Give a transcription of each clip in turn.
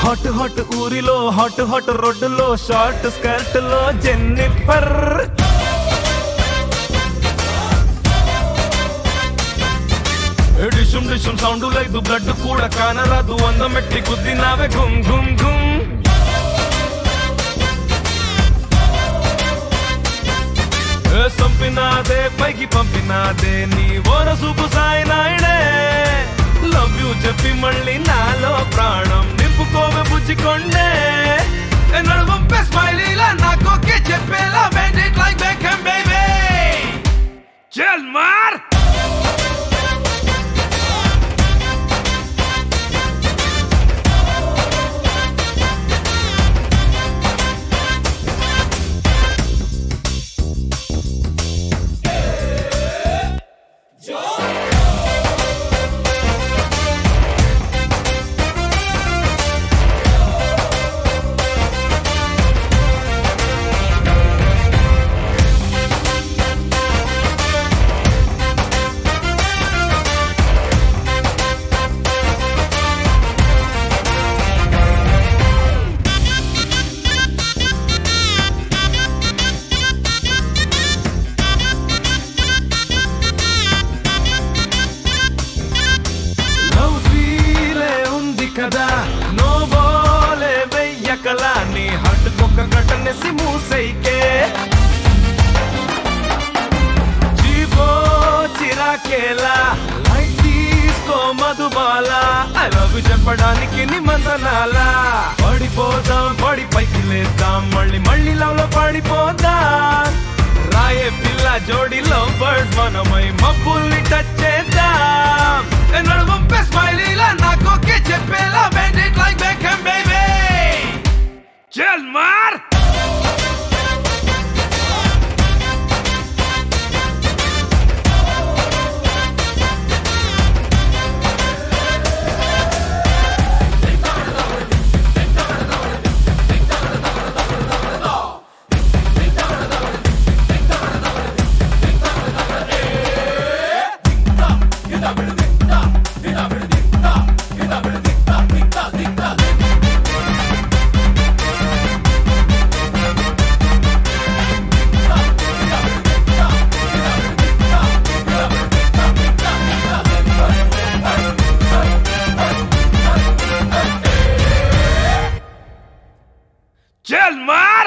hot hot ఊరిలో hot hot రోడ్డులో short skirt లో జెన్నిఫర్ డిషుమ్ డిషుమ్ సౌండ్ లేదు బ్లడ్ కూడా కానరాదు వంద మెట్టి గుద్దినావే గుమ్ గుమ్ గుమ్ ఏ సంపినాదే పైకి పంపినాదే నీ ఓర సూపు సాయి నాయుడే లవ్ యూ చెప్పి మళ్ళీ నాలో ప్రాణం నింపుకోవే బుజ్జికొండే ఏ నడువంపే స్మైలీలా నాకోకే చెప్పేలా made it like become baby చల్ మార్ లవ్ ఫీలే ఉంది కదా నో బోలే వెయ్యకలా నీ హట్ కుక్క కట్టనేసి మూసైకే జీవో చిరాకేలా లైట్ తీసుకో మధుబాల ఐ లవ్ చెప్పడానికి నిమంతనాలా పడిపోదాం పడి పైకి లేద్దాం మళ్ళీ మళ్ళీ లవ్ లో పడిపోదాం రాయే పిల్ల జోడిలో బర్డ్స్ మనమై మబ్బుల్ని టచ్ చేద్దాం ఏ నడువంపే స్మైలీలా నాకోకే చెప్పేలా made it like become baby చల్ మార్ చల్ మార్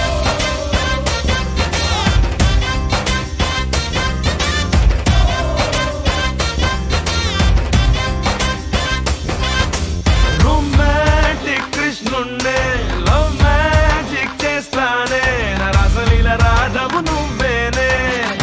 రొమాంటిక్ కృష్ణుండే లవ్ మ్యాజిక్ చేస్తానే నా రసలీల రాధవు నువ్వేనే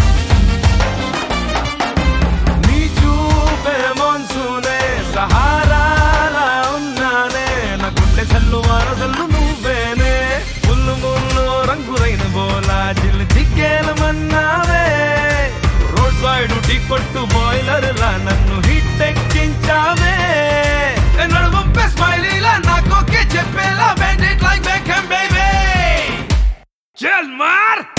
నీ చూపే మోన్సూనే సహారాలా ఉన్నానే నా గుండె చల్లు వారసల్లు నువ్వేనే ముల్లు ముల్లు రంగులైన బోలా జిల్లు జిగ్గేలమన్నావే రోడ్ సైడ్ టీ కొట్టు బాయిలర్ లా నన్ను హిట్ ఎక్కించావే ఏ నడువంపే స్మైలీలా నాకోకే చెప్పేలా made it like become baby చల్ మార్